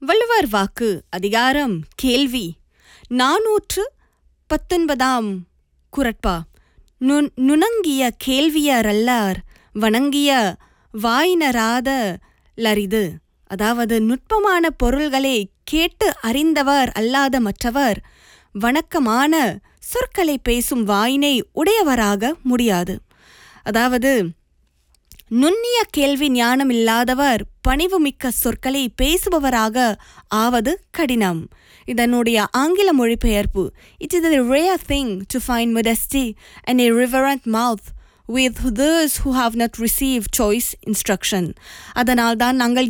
வள்ளுவர் வாக்கு அதிகாரம் கேள்வி நாநூற்று பத்தொன்பதாம் குரட்பா நுண் நுணங்கிய கேள்வியரல்லார் வணங்கிய வாயினராத லரிது அதாவது நுட்பமான பொருள்களை கேட்டு அறிந்தவர் அல்லாத மற்றவர் வணக்கமான சொற்களை பேசும் வாயினை உடையவராக முடியாது அதாவது நுண்ணிய கேள்வி ஞானம் இல்லாதவர் பணிவுமிக்க சொற்களை பேசுபவராக ஆவது கடினம் இதனுடைய ஆங்கில மொழிபெயர்ப்பு it is a rare thing to find modesty and a reverent mouth with those who have not received choice instruction அதனால்தான் நாங்கள்